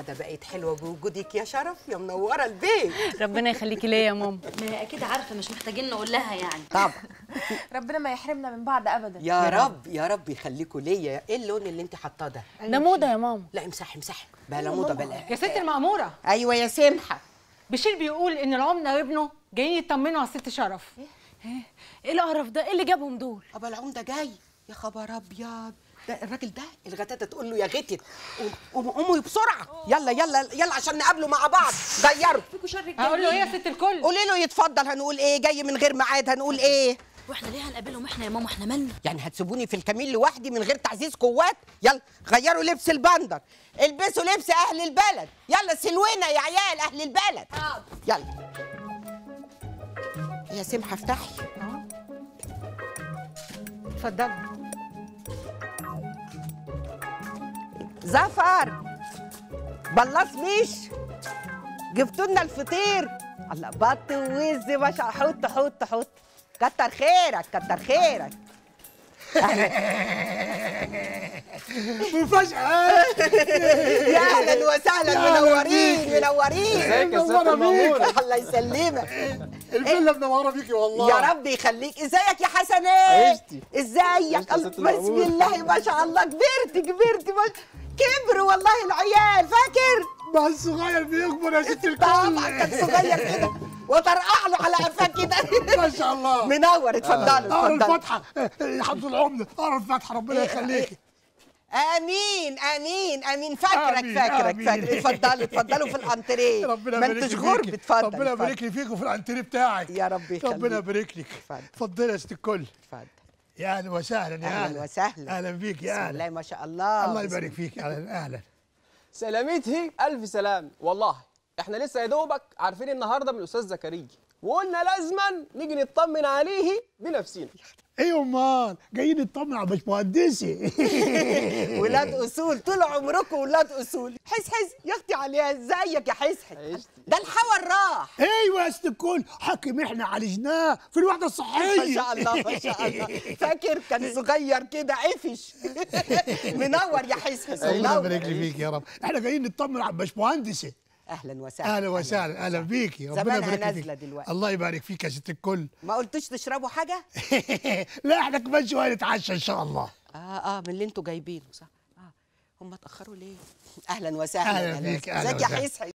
القعده بقت حلوه بوجودك يا شرف يا منوره البيت ربنا يخليكي ليا يا ماما ما هي اكيد عارفه مش محتاجين نقول لها يعني طبعا ربنا ما يحرمنا من بعض ابدا يا رب يا رب يخليكوا ليا ايه اللون اللي انت حاطاه ده ده موضه يا ماما لا امسحي امسحي بلا موضه بلا يا ست المأمورة ايوه يا سمحه بشير بيقول ان العمده وابنه جايين يطمنوا على الست شرف ايه القرف ده ايه اللي جابهم دول ابا العمده جاي يا خبر ابيض ده الراجل ده الغتاتة تقول له يا غتت قوم- قوموا قوموا بسرعه يلا يلا يلا عشان نقابله مع بعض غيروا هقول له ايه يا ست الكل قولي له يتفضل هنقول ايه جاي من غير ميعاد هنقول ايه واحنا ليه هنقابلهم احنا يا ماما احنا مالنا يعني هتسيبوني في الكمين لوحدي من غير تعزيز قوات يلا غيروا لبس البندر البسوا لبس اهل البلد يلا سلونا يا عيال اهل البلد يلا يا سمحه افتحي اتفضلي زفر بلاص مش جبتوا لنا الفطير الله بط ووز ما شاء حط حط حط كتر خيرك كتر خيرك مفاجأة يا اهلا وسهلا منورين منورين ازيك يا ست المأمورة الله يسلمك الفيلا منورة بيكي والله يا رب يخليك ازيك يا حسنات عشتي. ازيك عشتي يا الله- ست بسم المأمورة. الله ما شاء الله كبرت كبرت ما كبروا والله العيال فاكر ما الصغير بيكبر يا ست الكل طبعا كان صغير كده وطرقع له على قفاه كده ما شاء الله منور اتفضلوا اقرا اتفضلوا الفاتحة الحمد العمدة اقرا الفاتحة ربنا يخليك امين امين امين فاكرك آمين، فاكرك آمين. فاكرك اتفضلوا اتفضلوا في الانتريه ربنا ما يبارك انتش لك غرب فيكي. اتفضل ربنا اتفضل. يبارك لي فيك وفي الانتريه بتاعك يا رب يخليك ربنا يبارك لك اتفضل. اتفضلي يا ست الكل اتفضل يا اهلا وسهلا يا اهلا وسهلا اهلا بيك بسم يا الله اهلا ما شاء الله الله بسم يبارك فيك اهلا اهلا سلامتي الف سلام والله احنا لسه يا دوبك عارفين النهارده من الاستاذ زكريا وقلنا لازما نيجي نطمن عليه بنفسنا ايه امال جايين نطمن على باشمهندسي ولاد اصول طول عمركم ولاد اصول حس حس يا اختي عليها ازيك يا حس حس عشتي. ده الحور راح ايوه يا ست الكل حكم احنا عالجناه في الوحده الصحيه ما شاء الله ما شاء الله فاكر كان صغير كده عفش منور يا حس حس الله منور يبارك لي فيك يا رب احنا جايين نطمن على باشمهندسي اهلا وسهلا اهلا وسهلا اهلا بيكي ربنا زمانها يبارك لي نازلة فيك دلوقتي. الله يبارك فيك يا ست الكل ما قلتوش تشربوا حاجه لا احنا كمان شويه نتعشى ان شاء الله اه اه من اللي انتوا جايبينه صح اه هم اتاخروا ليه اهلا وسهلا أهلا بيك، أهلا ازيك يا وسهلا. حس حس